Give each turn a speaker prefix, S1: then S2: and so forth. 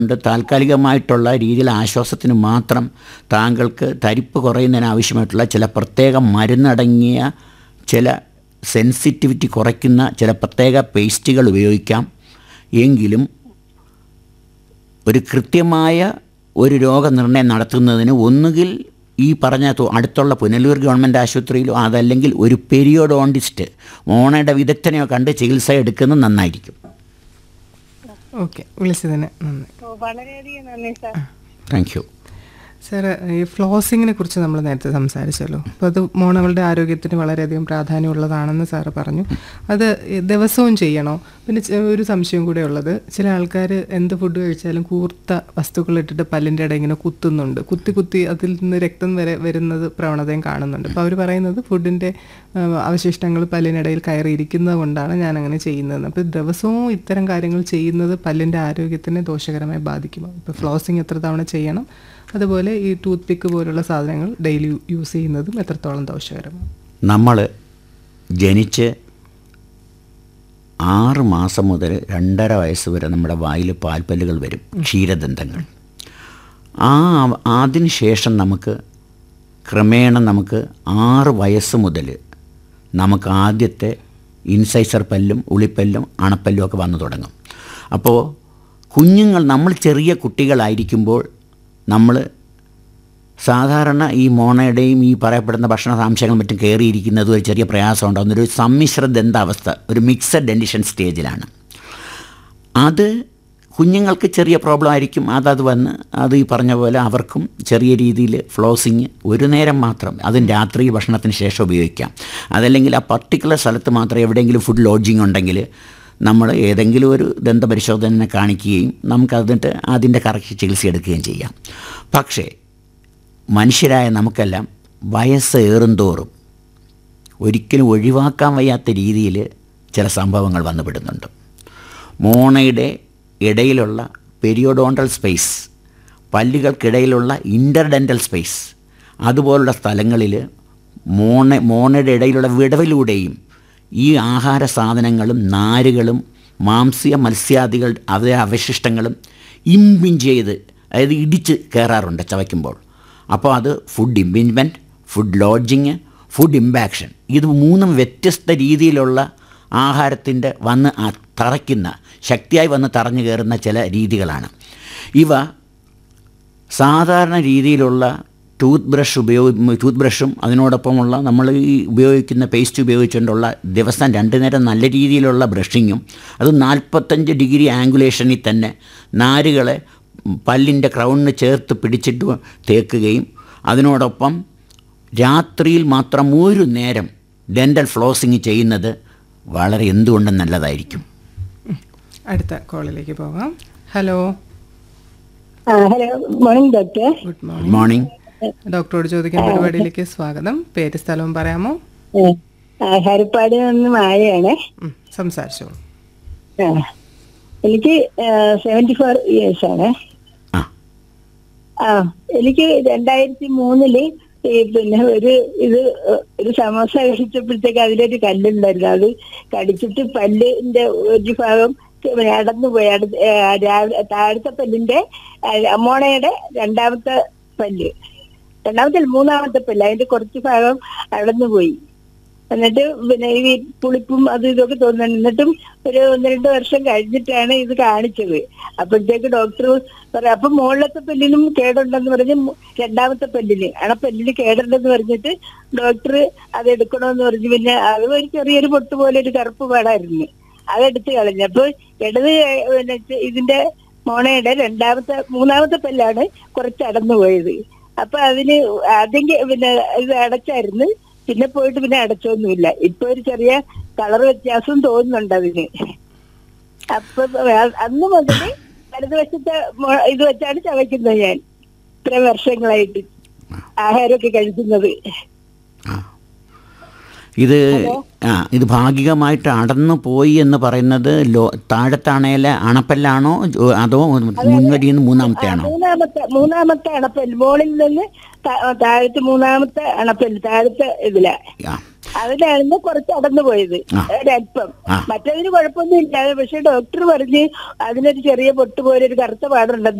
S1: ഉണ്ട് താൽക്കാലികമായിട്ടുള്ള രീതിയിൽ ആശ്വാസത്തിന് മാത്രം താങ്കൾക്ക് തരിപ്പ് കുറയുന്നതിന് ആവശ്യമായിട്ടുള്ള ചില പ്രത്യേക മരുന്നടങ്ങിയ ചില സെൻസിറ്റിവിറ്റി കുറയ്ക്കുന്ന ചില പ്രത്യേക പേസ്റ്റുകൾ ഉപയോഗിക്കാം എങ്കിലും ഒരു കൃത്യമായ ഒരു രോഗനിർണയം നടത്തുന്നതിന് ഒന്നുകിൽ ഈ പറഞ്ഞ തു- അടുത്തുള്ള പുനലൂർ ഗവൺമെൻറ് ആശുപത്രിയിലോ അതല്ലെങ്കിൽ ഒരു പെരിയോഡോണ്ടിസ്റ്റ് മോണയുടെ വിദഗ്ധനെയോ കണ്ട് ചികിത്സ എടുക്കുന്നത് നന്നായിരിക്കും
S2: ഓക്കെ വിളിച്ചതിന് നന്ദി
S3: ഓ, വളരെയധികം നന്ദി സാർ
S1: താങ്ക് യു
S2: സാർ ഈ ഫ്ലോസിങ്ങിനെ കുറിച്ച് നമ്മൾ നേരത്തെ സംസാരിച്ചല്ലോ അപ്പോൾ അത് മോണകളുടെ ആരോഗ്യത്തിന് വളരെയധികം പ്രാധാന്യമുള്ളതാണെന്ന് സാറ് പറഞ്ഞു അത് ഈ ദിവസവും ചെയ്യണോ പിന്നെ ചെ- ഒരു സംശയം കൂടെ ഉള്ളത് ചില ആൾക്കാർ എന്ത് ഫുഡ് കഴിച്ചാലും കൂർത്ത വസ്തുക്കൾ ഇട്ടിട്ട് പല്ലിൻ്റെ ഇടയിൽ ഇങ്ങനെ കുത്തുന്നുണ്ട് കുത്തി കുത്തി അതിൽ നിന്ന് രക്തം വരെ വരുന്നത് പ്രവണതയും കാണുന്നുണ്ട് അപ്പോൾ അവർ പറയുന്നത് ഫുഡിൻ്റെ അവശിഷ്ടങ്ങൾ പല്ലിനിടയിൽ കയറിയിരിക്കുന്നത് കൊണ്ടാണ് ഞാൻ അങ്ങനെ ചെയ്യുന്നത് അപ്പോൾ ദിവസവും ഇത്തരം കാര്യങ്ങൾ ചെയ്യുന്നത് പല്ലിൻ്റെ ആരോഗ്യത്തിനെ ദോഷകരമായി ബാധിക്കുമോ ഇപ്പോൾ ഫ്ലോസിങ് എത്ര തവണ ചെയ്യണം അതുപോലെ ഈ ടൂത്ത് പിക്ക് പോലുള്ള സാധനങ്ങൾ ഡെയിലി യൂസ് ചെയ്യുന്നതും എത്രത്തോളം ദോഷകരമാണ്
S1: നമ്മൾ ജനിച്ച് ആറ് മാസം മുതൽ രണ്ടര വയസ്സ് വരെ നമ്മുടെ വായിൽ പാൽപ്പല്ലുകൾ വരും ക്ഷീരദന്തങ്ങൾ ആ അതിന് ശേഷം നമുക്ക് ക്രമേണ നമുക്ക് ആറ് വയസ്സ് മുതൽ നമുക്ക് ആദ്യത്തെ ഇൻസൈസർ പല്ലും ഉളിപ്പല്ലും അണപ്പല്ലും ഒക്കെ വന്നു തുടങ്ങും അപ്പോൾ കുഞ്ഞുങ്ങൾ നമ്മൾ ചെറിയ കുട്ടികളായിരിക്കുമ്പോൾ നമ്മൾ സാധാരണ ഈ മോണയുടെയും ഈ പറയപ്പെടുന്ന ഭക്ഷണസാംശങ്ങളും മറ്റും കയറിയിരിക്കുന്നത് ഒരു ചെറിയ പ്രയാസം ഉണ്ടാകുന്ന ഒരു സമ്മിശ്ര ദന്താവസ്ഥ ഒരു മിക്സഡ് ഡെൻഡിഷൻ സ്റ്റേജിലാണ് അത് കുഞ്ഞുങ്ങൾക്ക് ചെറിയ പ്രോബ്ലം ആയിരിക്കും അതത് വന്ന് അത് ഈ പറഞ്ഞ പോലെ അവർക്കും ചെറിയ രീതിയിൽ ഫ്ലോസിങ് ഒരു നേരം മാത്രം അതും രാത്രി ഭക്ഷണത്തിന് ശേഷം ഉപയോഗിക്കാം അതല്ലെങ്കിൽ ആ പർട്ടിക്കുലർ സ്ഥലത്ത് മാത്രം എവിടെയെങ്കിലും ഫുഡ് ലോഡ്ജിങ് ഉണ്ടെങ്കിൽ നമ്മൾ ഏതെങ്കിലും ഒരു ദന്തപരിശോധന കാണിക്കുകയും നമുക്ക് അതിട്ട് അതിൻ്റെ കറക്റ്റ് ചികിത്സ എടുക്കുകയും ചെയ്യാം പക്ഷേ മനുഷ്യരായ നമുക്കെല്ലാം വയസ്സ് ഏറുന്തോറും ഒരിക്കലും ഒഴിവാക്കാൻ വയ്യാത്ത രീതിയിൽ ചില സംഭവങ്ങൾ വന്നുപെടുന്നുണ്ട് മോണയുടെ ഇടയിലുള്ള പെരിയോഡോണ്ടൽ സ്പേസ് പല്ലുകൾക്കിടയിലുള്ള ഇൻ്റർഡെൻ്റൽ സ്പേസ് അതുപോലുള്ള സ്ഥലങ്ങളിൽ മോണ മോണയുടെ ഇടയിലുള്ള വിടവിലൂടെയും ഈ ആഹാര സാധനങ്ങളും നാരുകളും മാംസ്യ മത്സ്യാദികൾ അവയുടെ അവശിഷ്ടങ്ങളും ഇമ്പിഞ്ച് ചെയ്ത് അതായത് ഇടിച്ച് കയറാറുണ്ട് ചവയ്ക്കുമ്പോൾ അപ്പോൾ അത് food impingement food lodging food impaction ഇത് മൂന്നും വ്യത്യസ്ത രീതിയിലുള്ള ആഹാരത്തിൻ്റെ വന്ന് ആ- തറയ്ക്കുന്ന ശക്തിയായി വന്ന് തറഞ്ഞു കയറുന്ന ചില രീതികളാണ് ഇവ സാധാരണ രീതിയിലുള്ള ടൂത്ത് ബ്രഷ് ഉപയോഗി ടൂത്ത് ബ്രഷും അതിനോടൊപ്പമുള്ള നമ്മൾ ഈ ഉപയോഗിക്കുന്ന പേസ്റ്റ് ഉപയോഗിച്ചുകൊണ്ടുള്ള ദിവസം രണ്ട് നേരം നല്ല രീതിയിലുള്ള ബ്രഷിങ്ങും അത് നാൽപ്പത്തഞ്ച് ഡിഗ്രി ആംഗുലേഷനിൽ തന്നെ നാരുകളെ പല്ലിൻ്റെ ക്രൗണിന് ചേർത്ത് പിടിച്ചിട്ട് തേക്കുകയും അതിനോടൊപ്പം രാത്രിയിൽ മാത്രം ഒരു നേരം ഡെൻ്റൽ ഫ്ലോസിങ് ചെയ്യുന്നത് വളരെ എന്തുകൊണ്ടും നല്ലതായിരിക്കും
S2: അടുത്ത കോളിലേക്ക് പോകാം ഹലോ
S3: ആ hello morning doctor
S2: good
S1: good
S2: morning
S1: morning
S2: ഡോക്ടറോട് ചോദിക്കാൻ പരിപാടിയിലേക്ക് സ്വാഗതം പേര് സ്ഥലവും പറയാമോ
S3: ഏ, ആ, ഹരിപ്പാട് നിന്ന് മായയാണ്
S2: ഉം, സംസാരിച്ചോളൂ
S3: ആ, എനിക്ക് സെവന്റി ഫോർ ഇയേഴ്സ് ആണ്
S1: ആ
S3: ആ എനിക്ക് രണ്ടായിരത്തി മൂന്നില് ഈ പിന്നെ ഒരു ഇത് ഒരു സമോസ കഴിച്ചപ്പോഴത്തേക്ക് അതിലൊരു കല്ലുണ്ടായിരുന്നു അത് കടിച്ചിട്ട് പല്ലിന്റെ ഒരു ഭാഗം പിന്നെ അടന്നു പോയി അടുത്ത ഏ, രാവിലെ താഴത്തെ പല്ലിന്റെ ആ, മോണയുടെ രണ്ടാമത്തെ പല്ല് രണ്ടാമത്തെ അല്ല, മൂന്നാമത്തെ പല്ല് അതിന്റെ കുറച്ച് ഭാഗം അടന്നു പോയി എന്നിട്ട് പിന്നെ ഈ പുളിപ്പും അത് ഇതൊക്കെ തോന്നുന്നു എന്നിട്ടും ഒരു ഒന്ന് രണ്ട് വർഷം കഴിഞ്ഞിട്ടാണ് ഇത് കാണിച്ചത് അപ്പോഴത്തേക്ക് ഡോക്ടർ പറയാം അപ്പൊ മുകളിലത്തെ പല്ലിനും കേടുണ്ടെന്ന് പറഞ്ഞ് മു- രണ്ടാമത്തെ പല്ലിന് അണപ്പല്ലിന് കേടുണ്ടെന്ന് പറഞ്ഞിട്ട് ഡോക്ടർ അത് എടുക്കണമെന്ന് പറഞ്ഞു പിന്നെ അത് ഒരു ചെറിയൊരു പൊട്ട് പോലെ ഒരു കറുപ്പ് പാടായിരുന്നു അതെടുത്ത് കളഞ്ഞു അപ്പൊ ഇടത് കൈ- പിന്നെ ചെ- ഇതിന്റെ മോണയുടെ രണ്ടാമത്തെ മൂന്നാമത്തെ പല്ലാണ് കുറച്ച് അടന്നു പോയത് അപ്പൊ അതിന് ആദ്യം കെ- പിന്നെ ഇത് അടച്ചായിരുന്നു പിന്നെ പോയിട്ട് പിന്നെ അടച്ചൊന്നുമില്ല ഇപ്പൊ ഒരു ചെറിയ കളർ വ്യത്യാസം തോന്നുന്നുണ്ട് അതിന് അപ്പൊ വേ- അന്ന് മുതൽ വലതുവശത്തെ മോ- ഇത് വെച്ചാണ് ചവയ്ക്കുന്നത് ഞാൻ ഇത്ര വർഷങ്ങളായിട്ട് ആഹാരമൊക്കെ കഴിക്കുന്നത്
S1: ആ ഇത് ആ ഇത് ഭാഗികമായിട്ട് അടന്നു പോയി എന്ന് പറയുന്നത് ലോ താഴത്താണേലെ അണപ്പല്ലാണോ ജോ- അതോ മുൻവരിയിൽ നിന്ന് മൂന്നാമത്തെ ആണോ
S3: മൂന്നാമത്തെ മൂന്നാമത്തെ അണപ്പല്ല് മുകളിൽ നിന്ന് താ- താഴത്തെ മൂന്നാമത്തെ അണപ്പല്ല് താഴത്തെ ഇതിലാ
S1: ആ
S3: അതിലായിരുന്നു കുറച്ച് അടന്നു പോയത്
S1: ആ.
S3: ഒരല്പം
S1: ആ.
S3: മറ്റതിന് കുഴപ്പമൊന്നും ഇല്ല പക്ഷെ ഡോക്ടർ പറഞ്ഞ് അതിനൊരു ചെറിയ പൊട്ട് പോലെ ഒരു കറുത്ത പാടുണ്ടെന്ന്